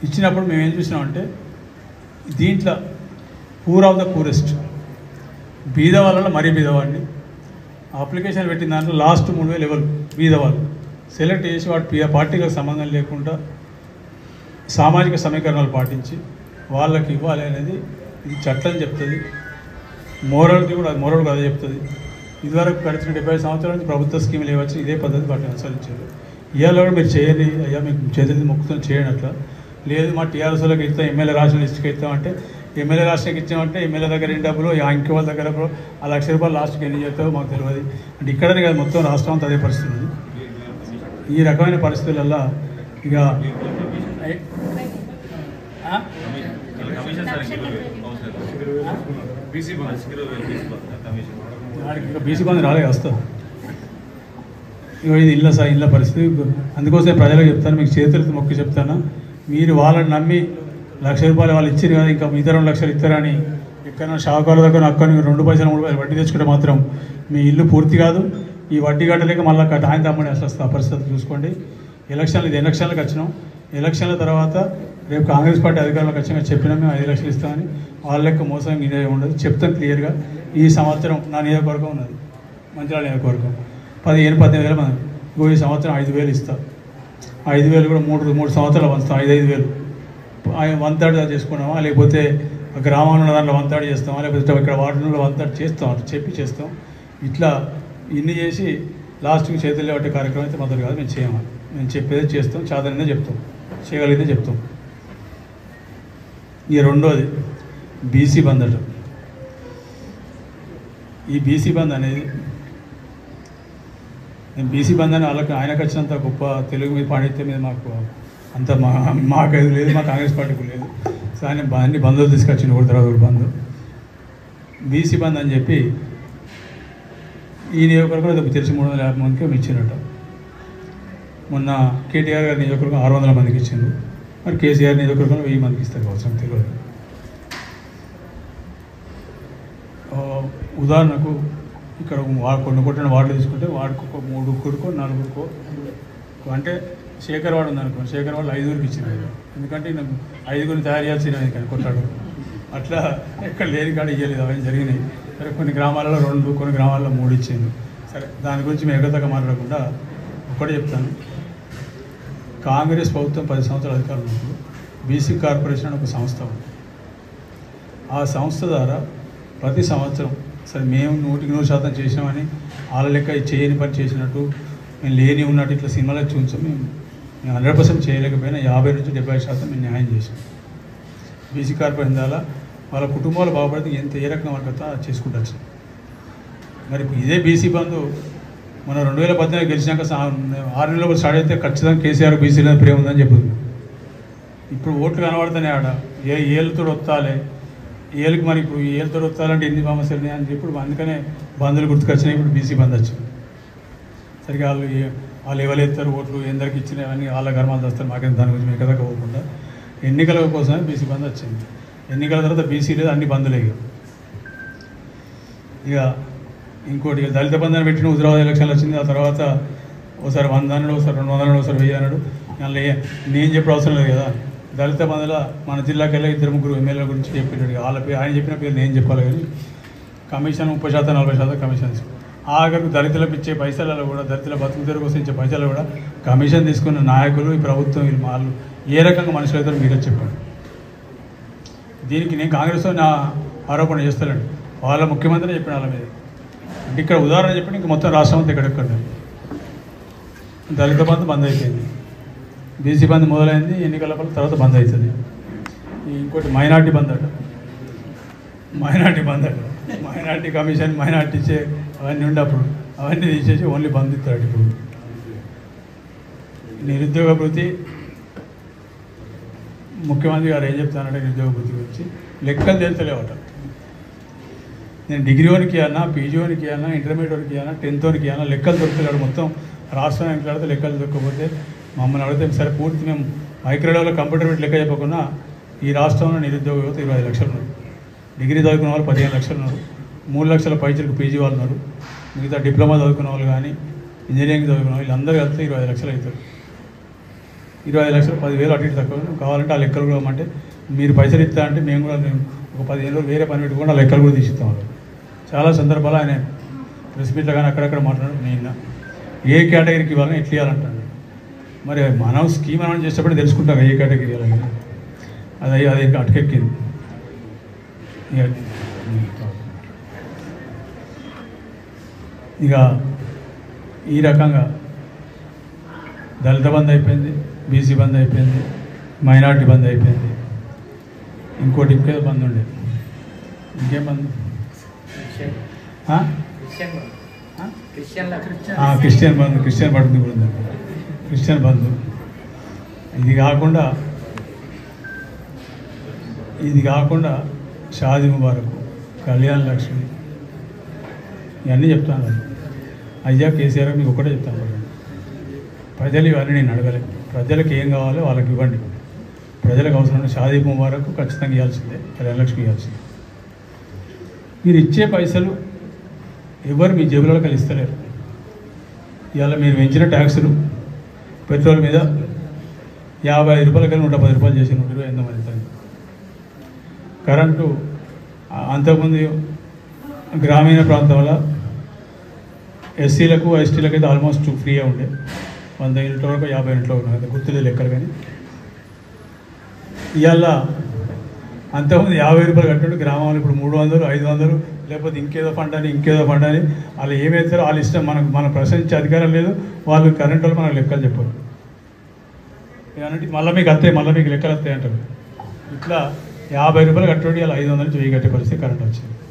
ఇచ్చినప్పుడు మేము ఏం చూసినామంటే దీంట్లో పూర్ ఆఫ్ ద పూరెస్ట్ బీద వాళ్ళలో మరీ బీదవాడిని అప్లికేషన్ పెట్టిన దాంట్లో లాస్ట్ మూడు వేలు ఎవరు బీదవాళ్ళు సెలెక్ట్ చేసి వాటి పి- పార్టీలకు సంబంధం లేకుండా సామాజిక సమీకరణాలు పాటించి వాళ్ళకి ఇవ్వాలి అనేది ఇది చట్టం చెప్తుంది మోరల్కి కూడా మోరల్ కూడా అదే చెప్తుంది ఇదివరకు గడిచిన డెబ్బై సంవత్సరాల నుంచి ప్రభుత్వ స్కీములు ఏవచ్చి ఇదే పద్ధతి వాటిని అనుసరించారు ఇవాళ కూడా మీరు చేయండి అయ్యా మీకు చేతులు మొక్కుతో చేయండి అట్లా లేదు మా టీఆర్ఎస్ వాళ్ళకి ఇస్తాం ఎమ్మెల్యే రాష్ట్రం లిస్ట్కి ఇస్తామంటే ఎమ్మెల్యే రాష్ట్రానికి ఇచ్చామంటే ఎమ్మెల్యే దగ్గర ఎన్ని డబ్బులు ఆ ఇంటి వాళ్ళ దగ్గర బ్రో, ఆ లక్ష రూపాయలు లాస్ట్కి ఎన్ని చేస్తావో మాకు తెలియదు అంటే ఇక్కడనే కాదు మొత్తం రాష్ట్రం అంతా అదే పరిస్థితి ఉంది ఈ రకమైన పరిస్థితులల్లో ఇక ఐ- ఆ? వాడికి ఇంకా బీసీ బంధు రాలే వస్తా ఇగో ఇది ఇళ్ళ సార్ ఇళ్ళ పరిస్థితి అందుకోసమే ప్రజలకు చెప్తాను మీకు చేతులతో మొక్కి చెప్తాను మీరు వాళ్ళని నమ్మి లక్ష రూపాయలు వాళ్ళు ఇచ్చారు కదా ఇంకా మిగతా రెండు లక్షలు ఇస్తారని ఎక్కడైనా షావుకారుల దగ్గర అక్కడ రెండు పైసలు మూడు పైసలు వడ్డీ తెచ్చుకుంటే మాత్రం మీ ఇల్లు పూర్తి కాదు ఈ వడ్డీ కట్టలేక మళ్ళీ కట్ట ఆయన తమ్మని అసలు వస్తుంది ఆ పరిస్థితి చూసుకోండి ఎలక్షన్లు ఇది ఎలక్షన్లకు వచ్చినాం ఎలక్షన్ల తర్వాత రేపు కాంగ్రెస్ పార్టీ అధికారులకు వచ్చినా చెప్పినా మేము ఐదు లక్షలు ఇస్తామని వాళ్ళ లెక్క మోసం ఇదే ఉండదు చెప్తాం క్లియర్గా ఈ సంవత్సరం నా నియోజకవర్గం ఉన్నది మంచిర్యాల నియోజకవర్గం పదిహేను పద్దెనిమిది వేల మంది ఇంకో ఈ సంవత్సరం ఐదు వేలు ఇస్తా ఐదు వేలు కూడా మూడు మూడు సంవత్సరాలు పంచుతాం ఐదు ఐదు వేలు ఆయన వన్ థర్డ్ చేసుకున్నామా లేకపోతే ఆ గ్రామంలో ఉన్న దాంట్లో వన్ థర్డ్ చేస్తామా లేకపోతే ఇక్కడ వార్డులో వన్ థర్డ్ చేస్తాం అట్లా చెప్పి చేస్తాం ఇట్లా ఇన్ని చేసి లాస్ట్కి చేతులు పట్టే కార్యక్రమం అయితే మొదలు కాదు మేము చేయము మేము చెప్పేది చేస్తాం చాదననే చెప్తాం చేయగలిగితే చెప్తాం ఈ రెండోది బీసీ బంద్ అట ఈ బీసీ బంద్ అనేది నేను బీసీ బంద్ అని వాళ్ళకి ఆయనకు వచ్చినంత గొప్ప తెలుగు మీద పాండిత్యం మీద మాకు అంత మా మాకు లేదు మా కాంగ్రెస్ పార్టీకి లేదు సో ఆయన బ- అన్ని బంధువులు తీసుకొచ్చిండు ఒకటి తర్వాత ఒకటి బంధు బీసీ బంద్ అని చెప్పి ఈ నియోజకవర్గంలో అది తెలిసి మూడు వందల యాభై మందికి ఇచ్చినట్ట మొన్న కేటీఆర్ గారి నియోజకవర్గం ఆరు వందల మందికి ఇచ్చిండు మరి కేసీఆర్ నియోజకవర్గంలో వెయ్యి మందికి ఇస్తారు కావచ్చు నాకు తెలియదు ఆ, ఉదాహరణకు ఇక్కడ వా- కొన్ని కొట్టిన వార్డులు తీసుకుంటే వాడికి ఒక మూడు కొడుకో నలుగురికో అంటే శేఖర్ వాడు ఉందనుకో శేఖర్ వాళ్ళు ఐదుగురికి ఇచ్చిన ఎందుకంటే నాకు ఐదుగురిని తయారు చేయాల్సిన కానీ కొట్టాడు అట్లా ఎక్కడ లేని కాడ ఇవ్వలేదు అవన్నీ జరిగినాయి సరే కొన్ని గ్రామాలలో రెండు కొన్ని గ్రామాల్లో మూడు ఇచ్చింది సరే దాని గురించి మేము ఎగతగా మాట్లాడకుండా ఒకటే చెప్తాను కాంగ్రెస్ ప్రభుత్వం పది సంవత్సరాల అధికారంలో ఉన్నప్పుడు బీసీ కార్పొరేషన్ అని ఒక సంస్థ ఉంది ఆ సంస్థ ద్వారా ప్రతి సంవత్సరం సరే మేము నూటికి నూరు శాతం చేసినామని వాళ్ళ లెక్క చేయని పని చేసినట్టు మేము లేని ఉన్నట్టు ఇట్లా సినిమాలకు చూసాం మేము మేము హండ్రెడ్ పర్సెంట్ చేయలేకపోయినా యాభై నుంచి డెబ్బై శాతం మేము న్యాయం చేసాం బీసీ కార్పొరేషన్ ద్వారా వాళ్ళ కుటుంబాలు బాగుపడితే ఎంత ఏ రకంగా వాళ్ళకి చేసుకుంటారు మరి ఇప్పుడు ఇదే బీసీ బంధు మన రెండు వేల పద్దెనిమిది గెలిచినాక సా- ఆరు నెలలు స్టార్ట్ అయితే ఖచ్చితంగా కేసీఆర్ బీసీలో ప్రేమ ఉందని చెప్పింది ఇప్పుడు ఓట్లు కనబడుతున్నాయి ఆడ ఏ ఏళ్ళతో వస్తాలే ఏళ్ళకి మరి ఇప్పుడు ఈ ఏళ్ళతో వస్తాలంటే ఎన్ని సమస్యలు ఉన్నాయి అని చెప్పి ఇప్పుడు అందుకనే బంధువులు గుర్తుకొచ్చినాయి ఇప్పుడు బీసీ బంద్ వచ్చింది సరిగా వాళ్ళు ఏ- వాళ్ళు ఎవరెత్తారు ఓట్లు ఎందరికి ఇచ్చినాయి అవన్నీ వాళ్ళ గర్మాలు చేస్తారు మాకేం దాని గురించి మీకు కదా పోకుండా ఎన్నికల కోసమే బీసీ బంద్ వచ్చింది ఎన్నికల తర్వాత బీసీ లేదు అన్ని బంధులే ఇక ఇక ఇంకోటి ఇక దళిత బంధాన్ని పెట్టిన హుజరాబాద్ ఎలక్షన్లు వచ్చింది ఆ తర్వాత ఒకసారి వంద అన్నాడు ఒకసారి రెండు వందలు ఒకసారి వెయ్యి అన్నాడు అందులో ఏ- నేను చెప్పే అవసరం లేదు కదా దళిత బంధుల మన జిల్లాకి వెళ్ళి ఇద్దరు ముగ్గురు ఎమ్మెల్యేల గురించి చెప్పినాడు వాళ్ళ పేరు ఆయన చెప్పిన పేరు నేను చెప్పాలి కానీ కమిషన్ ముప్పై శాతం నలభై శాతం కమిషన్ తీసుకున్నాడు ఆఖరికి దళితులకు ఇచ్చే పైసలలో కూడా దళితుల బతుకు తెరుగు కోసం ఇచ్చే పైసలు కూడా కమిషన్ తీసుకున్న నాయకులు ఈ ప్రభుత్వం వీళ్ళు వాళ్ళు ఏ రకంగా మనుషులు అవుతారో మీరే చెప్పండి దీనికి నేను కాంగ్రెస్తో నా ఆరోపణ చేస్తానండి వాళ్ళ ముఖ్యమంత్రి చెప్పిన వాళ్ళ మీద అంటే ఇక్కడ ఉదాహరణ చెప్పి ఇంక మొత్తం రాష్ట్రం అంతా ఎక్కడెక్కడ దళిత బంధు బంద్ అయిపోయింది బీసీ బంద్ మొదలైంది ఎన్నికల వల్ల తర్వాత బంద్ అవుతుంది ఈ ఇంకోటి మైనార్టీ బంద్ అట మైనార్టీ బంద్ అట మైనార్టీ కమిషన్ మైనార్టీ ఇచ్చే అవన్నీ ఉండే అప్పుడు అవన్నీ తీసేసి ఓన్లీ బంద్ ఇస్తాడు ఇప్పుడు నిరుద్యోగ భృతి ముఖ్యమంత్రి గారు ఏం చెప్తానంటే నిరుద్యోగ భృతి గురించి లెక్కలు తెలుతలేవట నేను డిగ్రీ వానికి అన్నా పీజీ వానికి అన్నా ఇంటర్మీడియట్ వానికి అన్నా టెన్త్ వానికి అన్నా లెక్కలు దొరుకుతున్నాడు మొత్తం రాష్ట్రానికి కడితే లెక్కలు దొరకకపోతే మమ్మల్ని అడిగితే సరే పూర్తి మేము మైక్రోడేవ్లో కంప్యూటర్ పెట్టి లెక్క చెప్పకుండా ఈ రాష్ట్రంలో నిరుద్యోగ యువత ఇరవై ఐదు లక్షలు ఉన్నారు డిగ్రీ చదువుకున్న వాళ్ళు పదిహేను లక్షలు ఉన్నారు మూడు లక్షల పైచలకు పీజీ వాళ్ళు ఉన్నారు మిగతా డిప్లొమా చదువుకున్న వాళ్ళు కానీ ఇంజనీరింగ్ చదువుకున్న వాళ్ళు వీళ్ళందరూ కలిస్తే ఇరవై ఐదు లక్షలు అవుతారు ఇరవై ఐదు లక్షలు పదివేలు అటు ఇటు తక్కువ కావాలంటే ఆ లెక్కలు కూడా ఇవ్వమంటే మీరు పైసలు ఇస్తా అంటే మేము కూడా మేము ఒక పదిహేను రోజులు వేరే పని పెట్టుకుని ఆ లెక్కలు కూడా తీసిస్తాం వాళ్ళకి. చాలా సందర్భాలు ఆయన ప్రెస్ మీట్లో కానీ అక్కడక్కడ మాట్లాడారు నేను ఏ కేటగిరీకి ఇవ్వాలని ఎట్లా ఇవ్వాలంటాను మరి మనం స్కీమ్ అనౌన్స్ చేసేటప్పుడు తెలుసుకుంటాం ఏ కేటగిరీ ఇవ్వాలని అది అది ఇంకా అటకెక్కింది ఇక ఇక ఈ రకంగా దళిత బంద్ అయిపోయింది బీసీ బంద్ అయిపోయింది మైనార్టీ బంద్ అయిపోయింది ఇంకోటి ఇంకేదో బంద్ ఉండే ఇంకేం బంద్ ఆ? ఆ? ఆ, క్రిస్టియన్ బంధు క్రిస్టియన్ బంధు కూడా ఉంది క్రిస్టియన్ బంధు ఇది కాకుండా ఇది కాకుండా షాది ముబారక్ కళ్యాణ్ లక్ష్మి ఇవన్నీ చెప్తాను అయ్యా కేసీఆర్ మీకు ఒకటే చెప్తాను చూడండి. ప్రజలు ఇవన్నీ నేను అడగలే ప్రజలకు ఏం కావాలో వాళ్ళకి ఇవ్వండి ప్రజలకు అవసరం షాదీ ముబారక్ ఖచ్చితంగా ఇవ్వాల్సిందే కళ్యాణ లక్ష్మి ఇవ్వాల్సిందే మీరు ఇచ్చే పైసలు ఎవరు మీ జేబులలో కలిస్తలేరు ఇవాళ మీరు పెంచిన ట్యాక్సులు పెట్రోల్ మీద యాభై ఐదు రూపాయల కలిసి నూట పది రూపాయలు చేసి నూట ఇరవై ఎనిమిది మంది కరెంటు ఆ, అంతకుముందు గ్రామీణ ప్రాంతంలో ఎస్సీలకు ఎస్టీలకు అయితే ఆల్మోస్ట్ ఫ్రీగా ఉండే వంద యూనిట్ల వరకు యాభై యూనిట్ల వరకు అంత గుర్తులేదు లెక్కలు కానీ ఇవాళ అంతకుముందు యాభై రూపాయలు కట్టుంటే గ్రామంలో ఇప్పుడు మూడు వందలు ఐదు వందలు లేకపోతే ఇంకేదో ఫండ్ అని ఇంకేదో ఫండ్ అని వాళ్ళు ఏమేస్తారో వాళ్ళ ఇష్టం మనకు మనం ప్రశ్నించే అధికారం లేదు వాళ్ళు కరెంట్ వాళ్ళు మనకు లెక్కలు చెప్పరు ఏమంటే మళ్ళీ మీకు వస్తాయి మళ్ళీ మీకు లెక్కలు వస్తాయి అంటారు ఇట్లా యాభై రూపాయలు కట్టండి ఇలా ఐదు వందలు నుంచి వెయ్యి కట్టే పరిస్థితి కరెంట్ వచ్చింది